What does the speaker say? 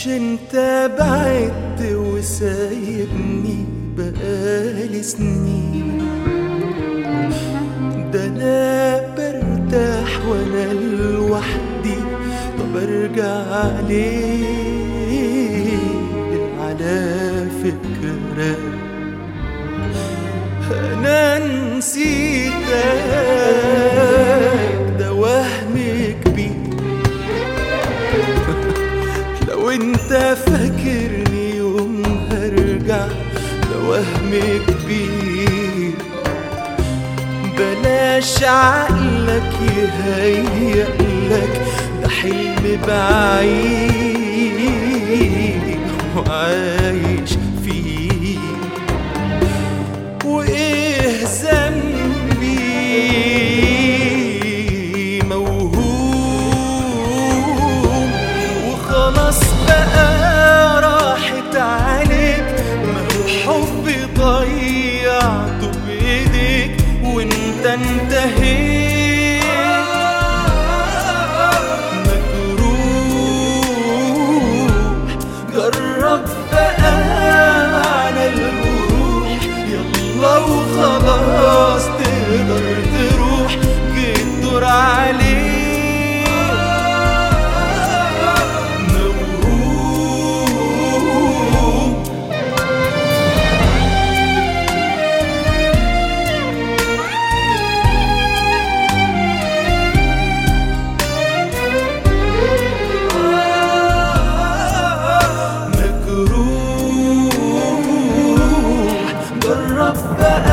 انت بعدت وسايبني بقالي سنين ده انا برتاح وانا لوحدي طب ارجع ليه على فكرة انا نسيتك ده وهم كبير لو انت فاكرني يوم هرجع ده وهم كبير بلاش عقلك يهيألك ده حلم بعيد وعايش فيه وايه ذنبي موهوم وخلاص بقى راحت عليك ما هو حبي ضيعته بايديك وانت انتهيت مجروح جرب بقى على الجروح يلا وخلاص تقدر تروح جيت دور عليك موهوم مجروح جرب بقى